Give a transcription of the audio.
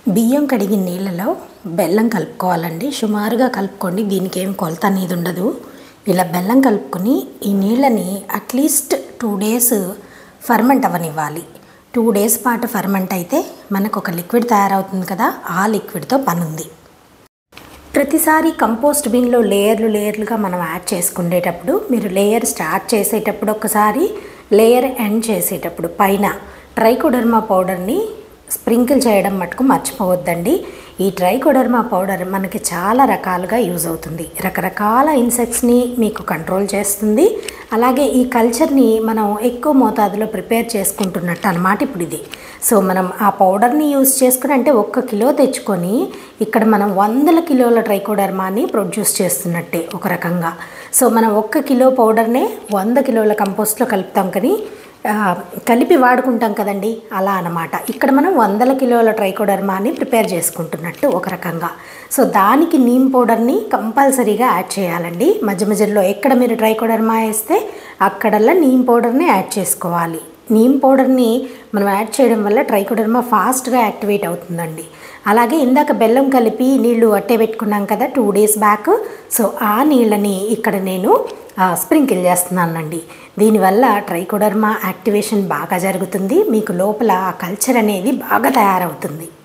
బియ్యం కడిగిన నీళ్ళలో బెల్లం కలుపుకోవాలండి సుమారుగా కలుపుకోండి దీనికి ఏం కొలత అనేది ఉండదు ఇలా బెల్లం కలుపుకొని ఈ నీళ్ళని అట్లీస్ట్ టూ డేస్ ఫర్మెంట్ అవ్వనివ్వాలి టూ డేస్ పాటు ఫర్మెంట్ అయితే మనకు ఒక లిక్విడ్ తయారవుతుంది కదా ఆ లిక్విడ్తో పని ఉంది ప్రతిసారి కంపోస్ట్ బిన్లో లేయర్లు లేయర్లుగా మనం యాడ్ చేసుకునేటప్పుడు మీరు లేయర్ స్టార్ట్ చేసేటప్పుడు ఒకసారి లేయర్ ఎండ్ చేసేటప్పుడు పైన ట్రైకోడర్మా పౌడర్ని స్ప్రింకిల్ చేయడం మటుకు మర్చిపోవద్దండి ఈ ట్రైకోడర్మా పౌడర్ మనకి చాలా రకాలుగా యూజ్ అవుతుంది రకరకాల ఇన్సెక్ట్స్ని మీకు కంట్రోల్ చేస్తుంది అలాగే ఈ కల్చర్ని మనం ఎక్కువ మోతాదులో ప్రిపేర్ చేసుకుంటున్నట్టు అనమాట ఇప్పుడు ఇది సో మనం ఆ పౌడర్ని యూజ్ చేసుకుని అంటే ఒక్క కిలో తెచ్చుకొని ఇక్కడ మనం వందల కిలోల ట్రైకోడర్మాని ప్రొడ్యూస్ చేస్తున్నట్టే ఒక రకంగా సో మనం ఒక్క కిలో పౌడర్నే వంద కిలోల కంపోస్ట్లో కలుపుతాం కానీ ఆ, కలిపి వాడుకుంటాం కదండి అలా అన్నమాట ఇక్కడ మనం వందల కిలోల ట్రైకోడర్మాని ప్రిపేర్ చేసుకుంటున్నట్టు ఒక రకంగా సో దానికి నీమ్ పౌడర్ని కంపల్సరీగా యాడ్ చేయాలండి మధ్య మధ్యలో ఎక్కడ మీరు ట్రైకోడర్మా వేస్తే అక్కడల్లా నీమ్ పౌడర్ని యాడ్ చేసుకోవాలి నీమ్ పౌడర్ని మనం యాడ్ చేయడం వల్ల ట్రైకోడర్మా ఫాస్ట్గా యాక్టివేట్ అవుతుందండి అలాగే ఇందాక బెల్లం కలిపి నీళ్లు అట్టే పెట్టుకున్నాం కదా టూ డేస్ బ్యాక్ సో ఆ నీళ్ళని ఇక్కడ నేను ఆ, స్ప్రింకిల్ చేస్తున్నానండి దీనివల్ల ట్రైకోడర్మా యాక్టివేషన్ బాగా జరుగుతుంది మీకు లోపల ఆ కల్చర్ అనేది బాగా తయారవుతుంది